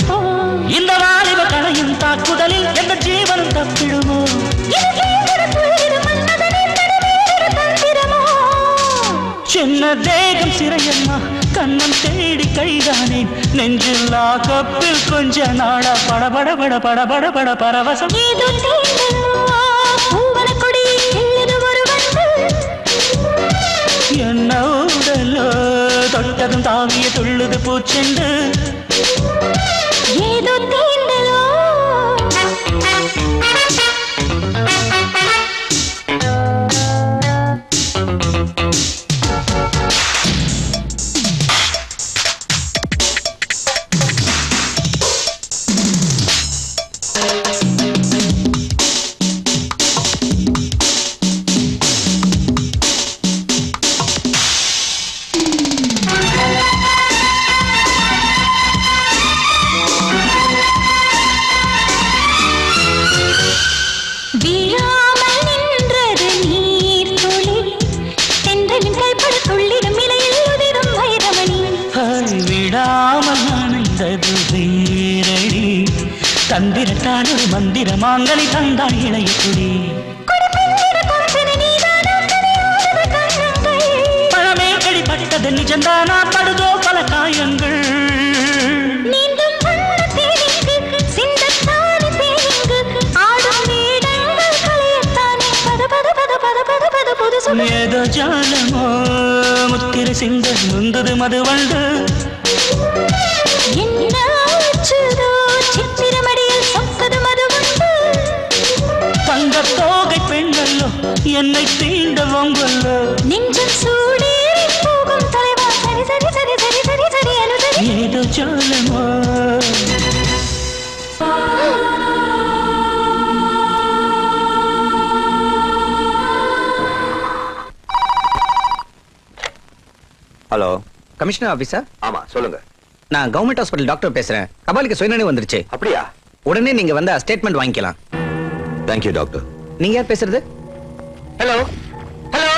இந்த வாலிப கலையும் தாக்குதலில் எந்த ஜீவனும் தப்பிடுமோ சின்ன தேகம் சிறையம்மா கண்ணம் தேடி கைதானேன் நெஞ்சில் கப்பில் கொஞ்ச நாடா படபட பட படபட பட பரவசம் என்ன உடலோ தொட்டதும் தாவிய துள்ளுது பூச்செண்டு ஏதோ தீண்டலோ வீழாமல் நின்றது நீர் துளி தென்றலின் கைப்பட துள்ளிடும் இலையில் உதிரும் வைரமணி ஹை, விடாமல் நனைந்தது வீரடி தந்திரத்தான ஒரு மந்திர மாங்கனி தந்தாள் இளைய குடி பழமே கடிப்பட்டது நிஜந்தானா படுதோ பல காயங்கள் நீந்தும் வண்ணத் தேனிங்கு, சிந்தத்தானே தேனிங்கு, ஆடும் மேடங்கள் கலையத்தானே பத பத பத பத பத பத புது சுகம். ஏதோ ஜாலமோ முத்திரை சிந்த முந்தது மது வண்டு என்ன ஆச்சுதோ, சித்திரமடியில் சொப்பது மதுவுண்டு. தங்க தோகை பெண்ணல்லோ என்னை தீண்ட வம்பல்லோ நெஞ்சம் சூடேறி போகும் தலைவா, சரி சரி சரி சரி சரி சரி அனுசரி. ஏதோ ஜாலமோ ஹலோ கமிஷனர் ஆபீஸா ஆமா சொல்லுங்க நான் கவர்மெண்ட் ஹாஸ்பிட்டல் டாக்டர் பேசுறேன் கபாலிக்கு சுயநினைவு வந்துருச்சு அப்படியா உடனே நீங்க வந்து ஸ்டேட்மெண்ட் வாங்கிக்கலாம் தேங்க்யூ டாக்டர் நீங்க யார் பேசுறது ஹலோ ஹலோ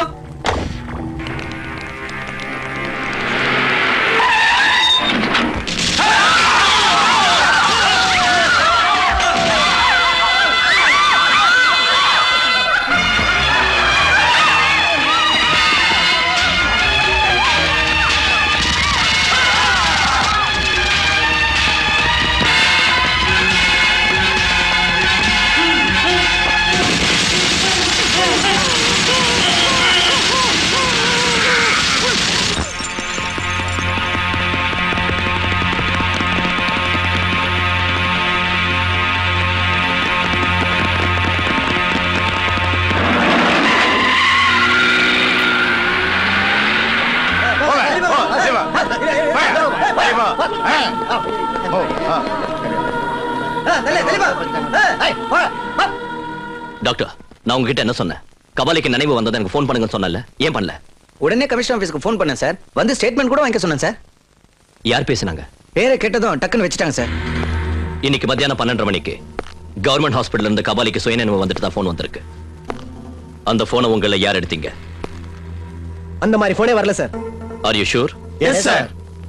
டாக்டர் நான் உங்ககிட்ட என்ன சொன்னேன் கபாலிக்கு நினைவு வந்ததை எனக்கு ஃபோன் பண்ணுங்கன்னு சொன்னல ஏன் பண்ணல உடனே கமிஷனர் ஆபீஸ்க்கு ஃபோன் பண்ணேன் சார் வந்து ஸ்டேட்மெண்ட் கூட வாங்கிக்க சொன்னேன் சார் யார் பேசுனாங்க பேரை கேட்டதும் டக்குன்னு வச்சுட்டாங்க சார் இன்னைக்கு மத்தியானம் பன்னெண்டரை மணிக்கு கவர்மெண்ட் ஹாஸ்பிட்டல் இருந்து கபாலிக்கு சுயநினைவு வந்துட்டு தான் ஃபோன் வந்திருக்கு அந்த போனை உங்களை யார் எடுத்தீங்க அந்த மாதிரி போனே வரல sir are you sure yes sir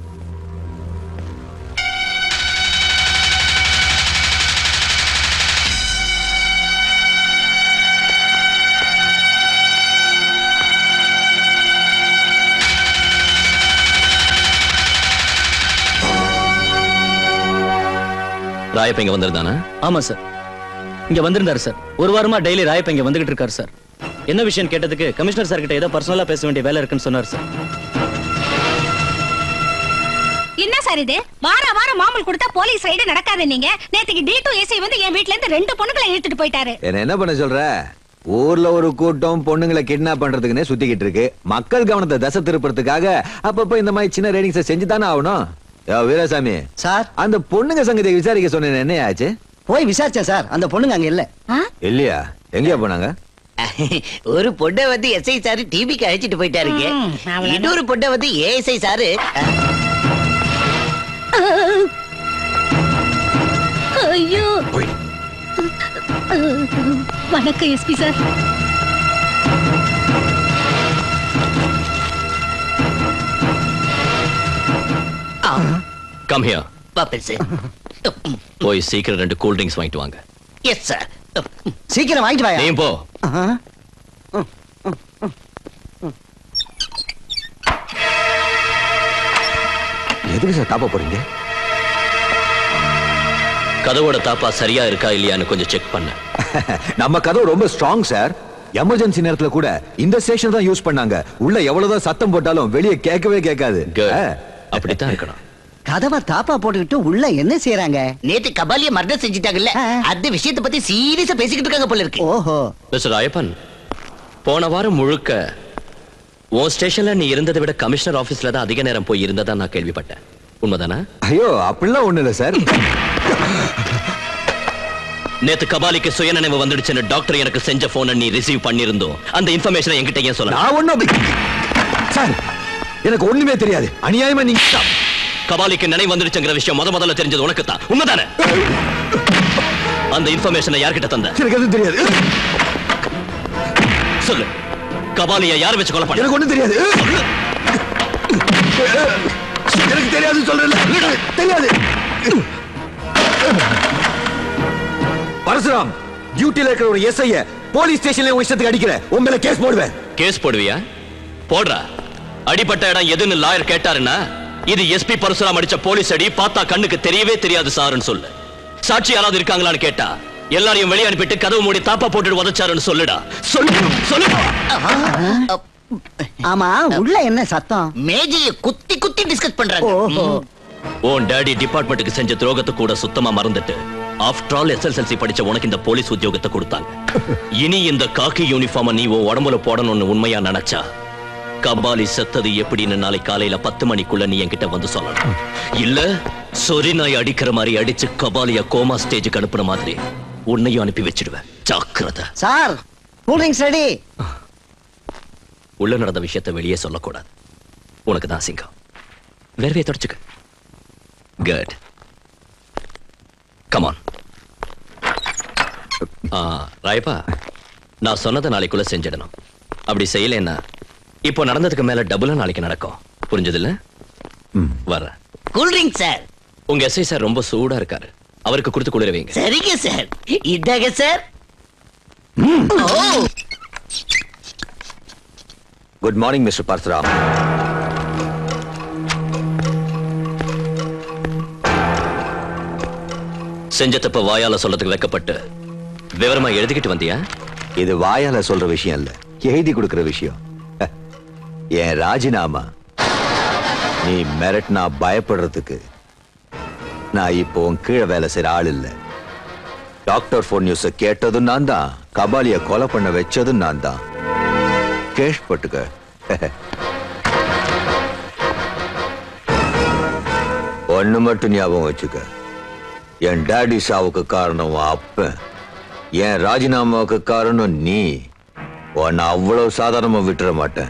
Rayappa இங்க வந்திருந்தானே ஆமா சார் இங்க வந்திருந்தாரு சார் ஒரு வாரமா டெய்லி ராயப்ப இங்க வந்துகிட்டு இருக்காரு சார் என்ன விஷயம் கேட்டதுக்கு கமிஷனர் சார் கிட்ட ஏதோ பர்சனலா பேச வேண்டிய வேலை இருக்குன்னு சொன்னார் சார் என்ன சார் இது வார வாரம் மாமூல் கொடுத்தா போலீஸ் ரைடு நடக்காது நீங்க நேத்துக்கு டி டூ ஏசி வந்து என் வீட்ல இருந்து ரெண்டு பொண்ணுகளை இழுத்துட்டு போயிட்டாரு என்ன என்ன பண்ண சொல்ற ஊர்ல ஒரு கூட்டம் பொண்ணுங்களை கிட்னாப் பண்றதுக்குன்னே சுத்திக்கிட்டு இருக்கு மக்கள் கவனத்தை தசை திருப்புறதுக்காக அப்பப்ப இந்த மாதிரி சின்ன ரேடிங்ஸை செஞ்சு தானே ஆகணும் யோ வீராசாமி சார் அந்த பொண்ணுங்க சங்கத்தை விசாரிக்க சொன்னேன் என்ன ஆச்சு போய் விசாரிச்சேன் சார் அந்த பொண்ணுங்க அங்க இல்ல இல்லையா எங்கேயா போனாங்க ஒரு பொண்ணை வந்து எஸ்ஐ சாரு டிவிக்கு அழைச்சிட்டு போயிட்டாருங்க இன்னொரு பொண்ணை வந்து ஏஎஸ்ஐ சாரு ஐயோ வணக்கம் எஸ்பி சார் கம் ஹியர் பாப்பேன் சார் போய் சீக்கிரம் ரெண்டு கூல் ட்ரிங்க்ஸ் வாங்கிட்டு வாங்க எஸ் சார் சீக்கிரம் வாங்கிட்டு வாயா நீ போ ஆஹா. எதுக்கு சார் தாப்ப போறீங்க கதவோட தாப்பா சரியா இருக்கா இல்லையான்னு கொஞ்சம் செக் பண்ண நம்ம கதவு ரொம்ப ஸ்ட்ராங் சார் எமர்ஜென்சி நேரத்துல கூட இந்த ஸ்டேஷன் தான் யூஸ் பண்ணாங்க உள்ள எவ்வளவுதான் சத்தம் போட்டாலும் வெளியே கேட்கவே கேட்காது Good. ஆ. அப்படித்தான் இருக்கணும் கதவை தாப்பா போட்டுக்கிட்டு உள்ள என்ன செய்யறாங்க நேத்து கபாலிய மர்டர் செஞ்சுட்டாங்கல்ல ஆ. அந்த விஷயத்தை பத்தி சீரியஸா பேசிக்கிட்டு இருக்காங்க போல இருக்கு ஓஹோ மிஸ்டர் ஐயப்பன் போன வாரம் முழுக்க உன் ஸ்டேஷன்ல நீ இருந்ததை விட கமிஷனர் ஆபீஸ்ல தான் அதிக நேரம் போய் இருந்ததா நான் கேள்விப்பட்டேன் உண்மைதானா ஐயோ அப்படிலாம் ஒண்ணு இல்ல சார் நேத்து கபாலிக்கு சுயநினைவு வந்துடுச்சுன்னு டாக்டர் எனக்கு செஞ்ச போனை நீ ரிசீவ் பண்ணிருந்தோம் அந்த இன்ஃபர்மேஷனை என்கிட்ட ஏன் சொல்லலாம் நான் ஒண்ணும் அப்படி சார் எனக்கு ஒண்ணுமே தெரியாது அநியாயமா நீங்க கபாலிக்கு நினைவு வந்துடுச்சுங்கிற விஷயம் முத முதல்ல தெரிஞ்சது உனக்கு தான் உண்மைதானே அந்த இன்ஃபர்மேஷனை யார்கிட்ட தந்த எனக்கு எதுவும் தெரியாது சொல்லு கபாலிய யார் வச்சு கொலை பண்ண எனக்கு ஒண்ணும் தெரியாது எனக்கு தெரியாது சொல்றேன் தெரியாது பரசுராம் டியூட்டில இருக்கிற ஒரு எஸ்ஐய போலீஸ் ஸ்டேஷன்ல உன் இஷ்டத்துக்கு அடிக்கிற உன் மேல கேஸ் போடுவேன் கேஸ் போடுவியா போடுறா அடிப்பட்ட இடம் எதுன்னு லாயர் கேட்டாருன்னா இது எஸ்பி பரசுராம் அடிச்ச போலீஸ் அடி பார்த்தா கண்ணுக்கு தெரியவே தெரியாது சாருன்னு சொல்லு சாட்சி யாராவது இருக்காங்களான்னு கேட்டா எல்லாரையும் வெளியே அனுப்பிட்டு கதவு மூடி தாப்பா போட்டுட்டு உதச்சாருன்னு சொல்லுடா சொல்லு சொல்லுடா ஆமா உள்ள என்ன சத்தம் மேஜைய குத்தி குத்தி டிஸ்கஸ் பண்றாங்க ஓஹோ உன் டாடி டிபார்ட்மெண்ட்டுக்கு செஞ்ச துரோகத்தை கூட சுத்தமா மறந்துட்டு ஆஃப்டர் ஆல் எஸ்எஸ்எல்சி படிச்ச உனக்கு இந்த போலீஸ் உத்தியோகத்தை கொடுத்தாங்க இனி இந்த காக்கி யூனிஃபார்மை நீ உன் உடம்புல போடணும்னு உண்மையா நினைச்சா கபாலி செத்தது எப்படின்னு நாளை காலையில பத்து மணிக்குள்ள நீ என்கிட்ட வந்து சொல்லணும் இல்ல சொரி நாய் அடிக்கிற மாதிரி அடிச்சு கபாலிய கோமா ஸ்டேஜுக்கு அனுப்புன மாதிரி உன்னையும் அனுப்பி வச்சிடுவேன் ஜாக்கிரதை சார் கூல் ட்ரிங்க்ஸ் ரெடி உள்ள நடந்த விஷயத்தை வெளியே சொல்லக்கூடாது உனக்கு தான் சிங்கம் வேர்வையை தொடச்சுக்க குட் கமான் ராயப்பா நான் சொன்னதை நாளைக்குள்ள செஞ்சிடணும் அப்படி செய்யலைன்னா இப்போ நடந்ததுக்கு மேல டபுளா நாளைக்கு நடக்கும் புரிஞ்சதில்ல வர்றேன் கூல்ட்ரிங்க் சார் உங்க எஸ்ஐ சார் ரொம்ப சூடா இருக்காரு அவருக்கு கொடுத்து குளிர வைங்க சரிங்க சார் இதாங்க sir good morning mister Parasuram செஞ்ச தப்ப வாயால சொல்லதுக்கு வெக்கப்பட்டு விவரமா எழுதிக்கிட்டு வந்தியா இது வாயால சொல்ற விஷயம் இல்ல எழுதி கொடுக்கிற விஷயம் என் ராஜினாமா நீ மிரட்டினா பயப்படுறதுக்கு நான் இப்போ உன் கீழே வேலை செய்யற ஆள் இல்ல டாக்டர் போன் நியூஸ கேட்டதும் நான் தான் கபாலிய கொலை பண்ண வச்சதும் நான் தான் கேஷ்பட்டுக்க ஒண்ணு மட்டும் ஞாபகம் வச்சுக்க என் டாடி சாவுக்கு காரணம் உன் அப்பன் என் ராஜினாமாவுக்கு காரணம் நீ உன்னை அவ்வளவு சாதாரணமா விட்டுற மாட்டேன்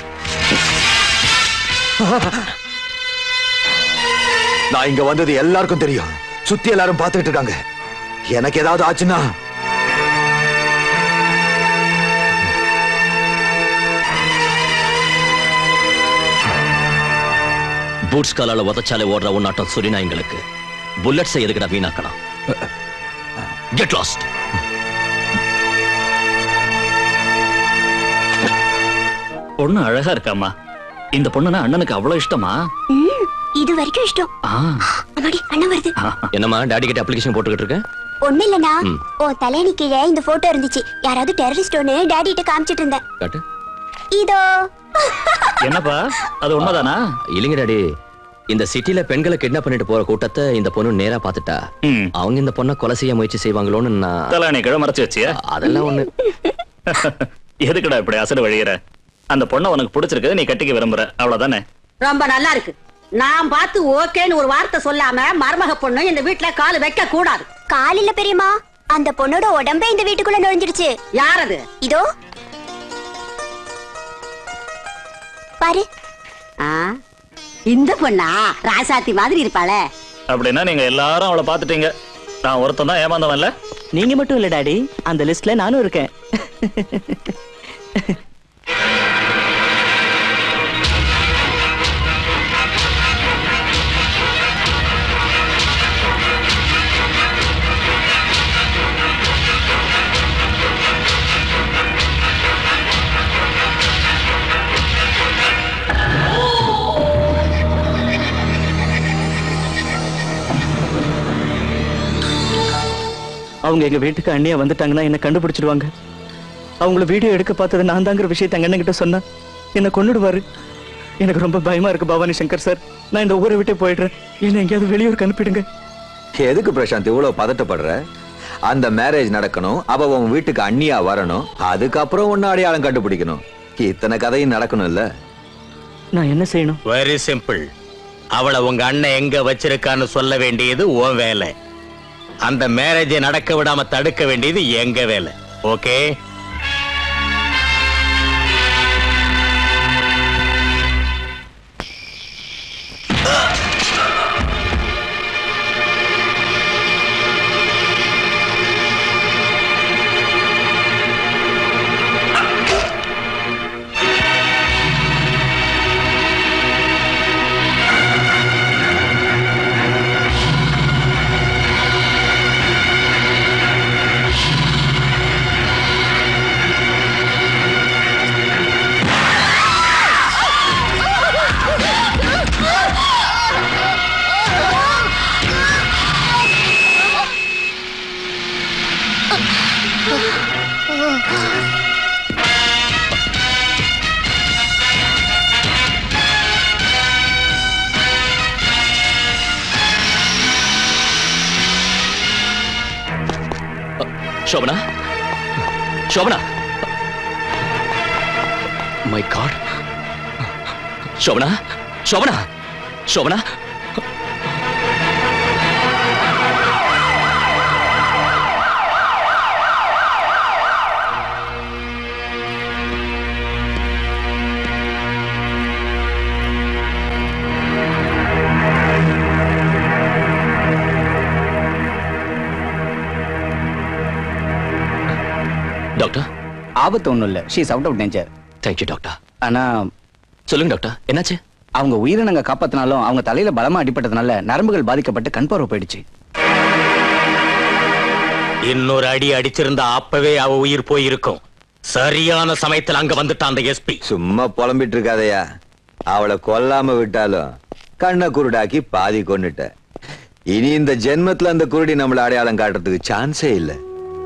நான் இங்க வந்தது எல்லாருக்கும் தெரியும் சுத்தி எல்லாரும் பார்த்துட்டு இருக்காங்க எனக்கு ஏதாவது ஆச்சுன்னா பூட்ஸ் காலால உதச்சாலே ஓடுற உன்னாட்டம் சுரிநாயங்களுக்கு புல்லட்ஸை எதுக்குடா வீணாக்கலாம் கெட் லாஸ்ட் பொண்ணு அழகா இருக்காமா இந்த பொண்ணுனா அண்ணனுக்கு அவ்வளவு இஷ்டமா இது வரைக்கும் இஷ்டம் ஆ, அம்மாடி அண்ணன் வருது என்னம்மா டாடி கிட்ட அப்ளிகேஷன் போட்டுக்கிட்டு இருக்க ஒண்ணு இல்லனா ம். உன் தலையணி கீழே இந்த போட்டோ இருந்துச்சு யாராவது டெரரிஸ்ட் ஒன்னு டேடி கிட்ட காமிச்சிட்டு இருந்தேன் காட்டு இதோ என்னப்பா அது உண்மைதானா இல்லைங்க டாடி இந்த சிட்டில பெண்களை கிட்னாப் பண்ணிட்டு போற கூட்டத்தை இந்த பொண்ணு நேரா பாத்துட்டா ம். அவங்க இந்த பொண்ணை கொலை செய்ய முயற்சி செய்வாங்களோன்னு நான் தலானி கிழ மறைச்சு வச்சியா அதெல்லாம் ஒண்ணு எதுக்குடா இப்படி அசடு வழிகிற அந்த பொண்ணை உனக்கு பிடிச்சிருக்கு நீ கட்டிக்க விரும்புற அவ்வளவுதானே ரொம்ப நல்லா இருக்கு நான் பார்த்து ஓகேன்னு ஒரு வார்த்தை சொல்லாம மருமக பொண்ணு இந்த வீட்ல கால் வைக்க கூடாது காலில்ல பெரியமா அந்த பொண்ணோட உடம்பே இந்த வீட்டுக்குள்ள நுழைஞ்சிடுச்சு யார் அது இதோ பாரு ஆ, இந்த பொண்ணா ராசாத்தி மாதிரி இருப்பாளே அப்படின்னா நீங்க எல்லாரும் அவளை பாத்துட்டீங்க நான் ஒருத்தன் தான் ஏமாந்தவன்ல நீங்க மட்டும் இல்ல டாடி அந்த லிஸ்ட்ல நானும் இருக்கேன் அவங்க எங்க வீட்டுக்கு அண்ணியா வந்துட்டாங்கன்னா என்ன கண்டுபிடிச்சிடுவாங்க அவங்கள வீடியோ எடுக்க பார்த்தது நான் தாங்கிற விஷயத்தை எங்க அண்ணன் கிட்ட சொன்னா என்ன கொன்னுடுவாரு எனக்கு ரொம்ப பயமா இருக்கு பவானி சங்கர் சார் நான் இந்த ஊரை விட்டு போயிடுறேன் என்ன எங்கேயாவது வெளியூருக்கு அனுப்பிடுங்க எதுக்கு பிரசாந்த் இவ்வளவு பதட்டப்படுற அந்த மேரேஜ் நடக்கணும் அவ உன் வீட்டுக்கு அண்ணியா வரணும் அதுக்கப்புறம் ஒன்னு அடையாளம் கண்டுபிடிக்கணும் இத்தனை கதையும் நடக்கணும் இல்ல நான் என்ன செய்யணும் வெரி சிம்பிள் அவளை உங்க அண்ணன் எங்க வச்சிருக்கான்னு சொல்ல வேண்டியது உன் வேலை அந்த மேரேஜை நடக்க விடாம தடுக்க வேண்டியது எங்க வேலை okay Shobana Shobana my god Shobana Shobana Shobana doctor ஆபத்து ஒண்ணும் இல்ல she's out of danger thank you doctor ஆனா சொல்லுங்க டாக்டர் என்னாச்சு அவங்க உயிரினங்க காப்பாத்தினாலும் அவங்க தலையில பலமா அடிபட்டதுனால நரம்புகள் பாதிக்கப்பட்டு கண் பார்வை போயிடுச்சு இன்னொரு அடி அடிச்சிருந்தா அப்பவே அவ உயிர் போயிருக்கும் சரியான சமயத்துல அங்க வந்துட்டான் அந்த எஸ்பி சும்மா புலம்பிட்டு இருக்காதயா அவளை கொல்லாம விட்டாலும் கண்ணை குருடாக்கி பாதி கொன்னுட்ட இனி இந்த ஜென்மத்துல அந்த குருடி நம்மள அடையாளம் காட்டுறதுக்கு சான்ஸே இல்லை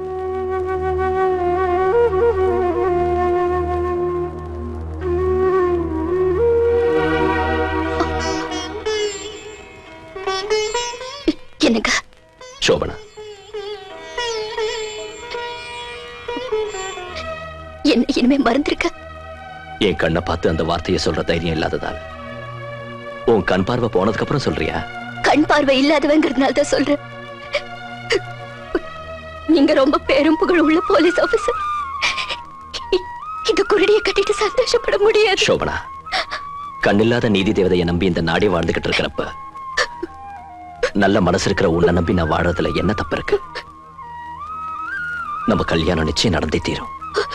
என்னங்க சோபனா என்ன இனிமே மறந்திருக்க என் கண்ணை பார்த்து அந்த வார்த்தையை சொல்ற தைரியம் இல்லாததால் உன் கண் பார்வை போனதுக்கு அப்புறம் சொல்றியா கண் பார்வை இல்லாதவங்கிறதுனால தான் சொல்றேன் நீங்க ரொம்ப பேரும் புகழ் உள்ள போலீஸ் ஆபீசர் இந்த குருடியை கட்டிட்டு சந்தோஷப்பட முடியாது சோபனா கண்ணில்லாத நீதி தேவதையை நம்பி இந்த நாடே வாழ்ந்துகிட்டு இருக்கிறப்ப நல்ல மனசு இருக்கிற உன்னை நம்பி நான் வாழறதுல என்ன தப்பு இருக்கு நம்ம கல்யாணம் நிச்சயம் நடந்தே தீரும்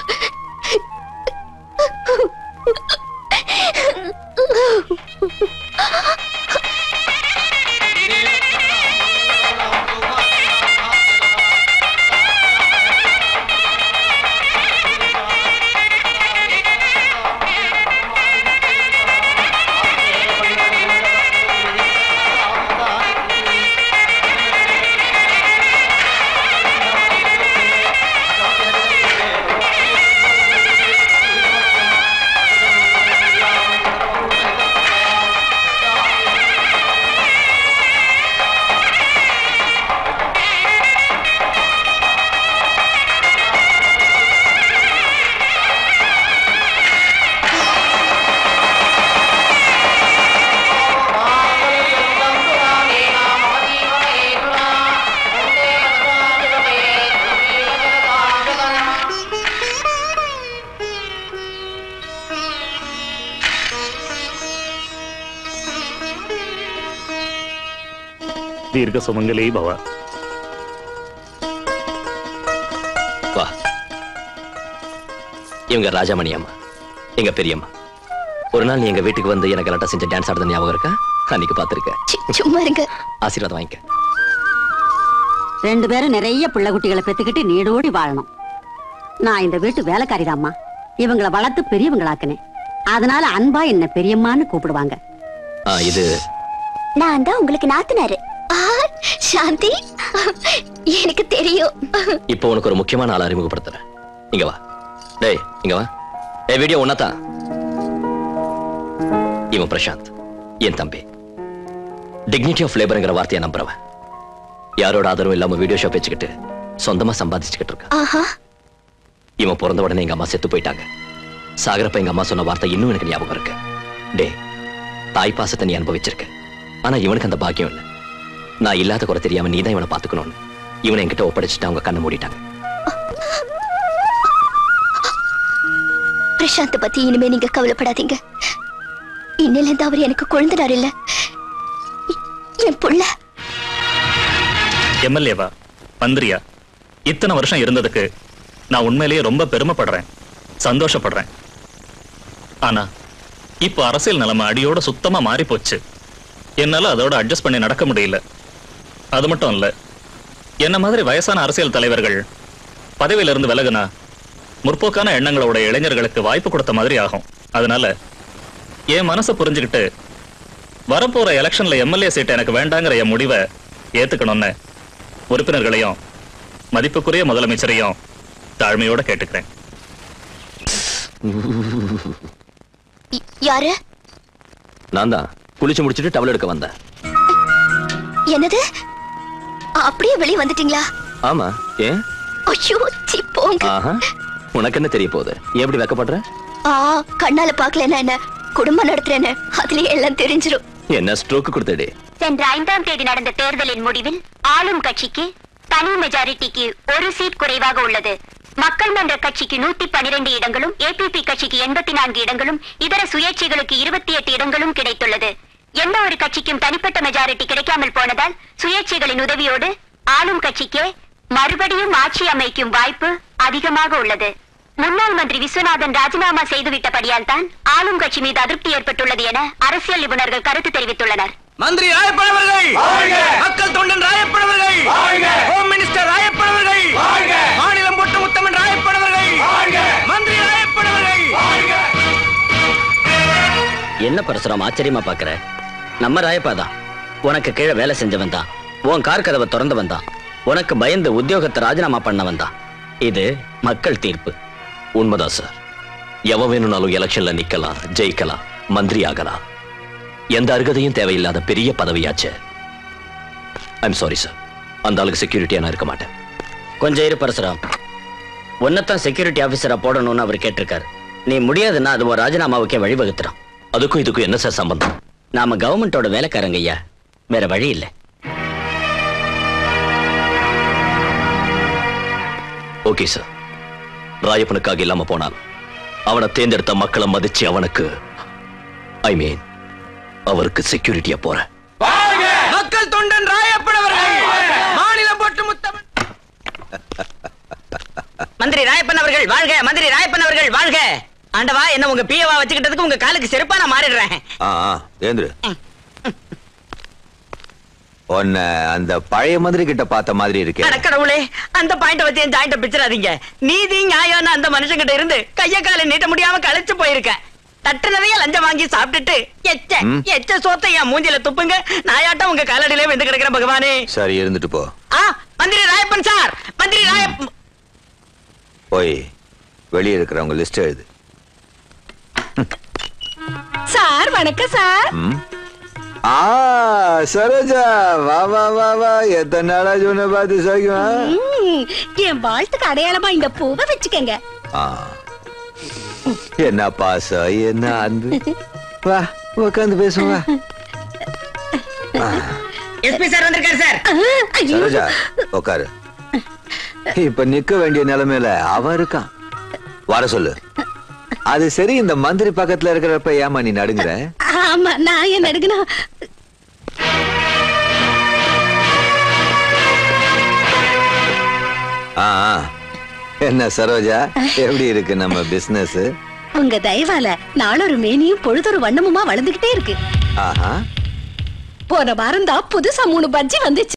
தீர்க்க சுமங்கலி பவ வா இவங்க ராஜாமணி அம்மா எங்க பெரியம்மா ஒரு நாள் நீ எங்க வீட்டுக்கு வந்து எனக்கு கலாட்டா செஞ்ச டான்ஸ் ஆடுறது ஞாபகம் இருக்கா அன்னைக்கு பார்த்திருக்க சும்மா இருங்க ஆசீர்வாதம் வாங்கிக்க ரெண்டு பேரும் நிறைய பிள்ளை குட்டிகளை பெத்துக்கிட்டு நீடோடி வாழணும் நான் இந்த வீட்டு வேலைக்காரிதாம்மா இவங்கள வளர்த்து பெரியவங்களாக்குனேன் அதனால அன்பா என்ன பெரியம்மான்னு கூப்பிடுவாங்க ஆ, இது நான் தான் உங்களுக்கு நாத்துனாரு ஆ, சாந்தி எனக்கு தெரியும் இப்போ உனக்கு ஒரு முக்கியமான ஆள் அறிமுகப்படுத்துறேன் இங்க வா டேய் இங்க வா ஏ வீடியோ உன்னதான் இவன் பிரசாந்த் என் தம்பி டிக்னிட்டி ஆஃப் லேபர்ங்கிற வார்த்தையை நம்புறவன் யாரோட ஆதரவும் இல்லாம வீடியோ ஷாப் வச்சுக்கிட்டு சொந்தமா சம்பாதிச்சுக்கிட்டு இருக்கான் ஆஹா இவன் பிறந்த உடனே எங்க அம்மா செத்து போயிட்டாங்க சாகரப்ப எங்க அம்மா சொன்ன வார்த்தை இன்னும் எனக்கு ஞாபகம் இருக்கு டே தாய் பாசத்தை நீ அனுபவிச்சிருக்க ஆனா இவனுக்கு அந்த பாக்கியம் இல்லை நான் இல்லாத குறை தெரியாம நீ தான் இவனை பாத்துக்கணும்னு இவனை என்கிட்ட ஒப்படைச்சிட்டு அவங்க கண்ணை மூடிட்டாங்க பிரசாந்த் பத்தி இனிமே நீங்க கவலைப்படாதீங்க இன்னில இருந்து அவர் எனக்கு குழந்தைனார் இல்ல என் புள்ள எம்எல்ஏவா மந்திரியா இத்தனை வருஷம் இருந்ததுக்கு நான் உண்மையிலேயே ரொம்ப பெருமைப்படுறேன் சந்தோஷப்படுறேன் ஆனா இப்போ அரசியல் நிலைமை அடியோட சுத்தமா மாறி போச்சு என்னால அதோட அட்ஜஸ்ட் பண்ணி நடக்க முடியல அது மட்டும் இல்ல என்ன மாதிரி வயசான அரசியல் தலைவர்கள் பதவியில இருந்து விலகுனா முற்போக்கான எண்ணங்களோட இளைஞர்களுக்கு வாய்ப்பு கொடுத்த மாதிரி ஆகும் அதனால என் மனசை புரிஞ்சுக்கிட்டு வரப்போற எலெக்ஷன்ல எம்எல்ஏ சீட் எனக்கு வேண்டாங்கிற என் முடிவை ஏத்துக்கணும்னு உறுப்பினர்களையும் மதிப்புக்குரிய முதலமைச்சரையும் தாழ்மையோட கேட்டுக்கிறேன் யாரு நான் தான் குளிச்சு முடிச்சிட்டு டவல் எடுக்க வந்தேன் என்னது அப்படியே வெளியே வந்துட்டீங்களா ஆமா ஏன் ஐயோ சி போங்க ஆஹா உனக்கு என்ன தெரிய போகுது ஏன் இப்படி வெக்கப்படுற ஆ கண்ணால பாக்கலன்னா என்ன குடும்பம் நடத்துறேன்னு அதுலயே எல்லாம் தெரிஞ்சிரும் என்ன ஸ்ட்ரோக் கொடுத்தடே சென்ற ஐந்தாம் தேதி நடந்த தேர்தலின் முடிவில் ஆளும் கட்சிக்கு தனி மெஜாரிட்டிக்கு ஒரு சீட் குறைவாக உள்ளது மக்கள் மன்ற கட்சிக்கு நூத்தி பனிரெண்டு இடங்களும் ஏபிபி கட்சிக்கு எண்பத்தி நான்கு இடங்களும் இதர சுயேட்சைகளுக்கு இருபத்தி எட்டு இடங்களும் கிடைத்துள்ளது எந்த ஒரு கட்சிக்கும் தனிப்பட்ட மெஜாரிட்டி கிடைக்காமல் போனதால் சுயேட்சைகளின் உதவியோடு ஆளும் கட்சிக்கே மறுபடியும் ஆட்சி அமைக்கும் வாய்ப்பு அதிகமாக உள்ளது முன்னாள் மந்திரி விஸ்வநாதன் ராஜினாமா செய்துவிட்டபடியால் தான் ஆளும் கட்சி மீது அதிருப்தி ஏற்பட்டுள்ளது என அரசியல் நிபுணர்கள் கருத்து தெரிவித்துள்ளனர் மந்திரி ராயப்பனவர்கள் மக்கள் தொண்டன் ராயப்பனவர்கள் ஹோம் மினிஸ்டர் ராயப்பனவர்கள் மாநிலம் பொட்டு முத்தமன் ராயப்பனவர்கள் மந்திரி ராயப்பனவர்கள் என்ன பரசுராம் ஆச்சரியமா பாக்குற நம்ம ராயப்பா தான் உனக்கு கீழே வேலை செஞ்சவன் தான் உன் கார் கதவை திறந்தவன் தான் உனக்கு பயந்து உத்தியோகத்தை ராஜினாமா பண்ணவன் தான் இது மக்கள் தீர்ப்பு உண்மைதான் சார் எவன் வேணும்னாலும் எலெக்ஷன்ல நிக்கலாம் ஜெயிக்கலாம் மந்திரி ஆகலாம் எந்த அருகதையும் தேவையில்லாத பெரிய பதவியாச்சு ஐம் சாரி சார் அந்த ஆளுக்கு செக்யூரிட்டியா நான் இருக்க மாட்டேன் கொஞ்சம் இரு பரசுராம் உன்னைத்தான் செக்யூரிட்டி ஆபீசரா போடணும்னு அவர் கேட்டிருக்காரு நீ முடியாதுன்னா அது ஒரு ராஜினாமாவுக்கே வழிவகுத்துறான் அதுக்கும் இதுக்கும் என்ன சார் சம்பந்தம் நாம கவர்மெண்டோட வேலைக்காரங்க ஐயா வேற வழி இல்லை ஓகே சார் ராயப்பனுக்காக இல்லாம போனான் அவனை தேர்ந்தெடுத்த மக்களை மதிச்சு அவனுக்கு ஐ மீன் அவருக்கு செக்யூரிட்டியா போறேன் மக்கள் தொண்டன் ராயப்பனவர்கள் மாநிலம் பொட்டு முத்தமன் மந்திரி ராயப்பன் அவர்கள் வாழ்க மந்திரி ராயப்பன் அவர்கள் வாழ்க ஆண்டவா என்ன உங்க பிஏவா வச்சுக்கிட்டதுக்கு உங்க காலுக்கு செருப்பா நான் மாறிடுறேன் ஆ ஆ, ஏந்திரு உன்னை அந்த பழைய மந்திரி கிட்ட பார்த்த மாதிரி இருக்கே அட கடவுளே அந்த பாயிண்ட வச்சு என் ஜாயிண்ட பிச்சிடாதீங்க நீதி நியாயம்னு அந்த மனுஷங்கிட்ட இருந்து கைய காலை நீட்ட முடியாம கழிச்சு போயிருக்கேன் தட்டு நிறைய லஞ்சம் வாங்கி சாப்பிட்டுட்டு எச்ச ம். எச்ச சோத்தை என் மூஞ்சில துப்புங்க நாயாட்டம் உங்க காலடியிலே வந்து கிடக்குறேன் பகவானே சரி இருந்துட்டு போ ஆ மந்திரி ராயப்பன் சார் மந்திரி ராயப்பன் போய் வெளியே இருக்கிறவங்க லிஸ்ட் எழுது சார் வணக்கம் சார் ம் ஆ சரோஜா வா வா வா வா எத்தனை நாளா சொன்ன பார்த்து சோகிமா ம், என் வாழ்த்துக்கு அடையாளமா இந்த பூவை வச்சுக்கங்க ஆ என்ன பாசம் என்ன அன்பு வா உட்காந்து பேசுவா எஸ்பி சார் வந்திருக்காரு சார் சரோஜா உட்காரு இப்ப நிக்க வேண்டிய நிலைமையில அவன் இருக்கான் வர சொல்லு அது சரி இந்த மந்திரி பக்கத்துல இருக்கிறப்ப ஏமா நீ நடுங்குற ஆமா நான் ஏன் நடுக்கணும் ஆ ஆ. என்ன சரோஜா எப்படி இருக்கு நம்ம பிசினஸ் உங்க தயவால நாளொரு மேனியும் பொழுதொரு வண்ணமுமா வளர்ந்துகிட்டே இருக்கு ஆஹா போன வாரம் தான் புதுசா மூணு பஜ்ஜி வந்துச்சு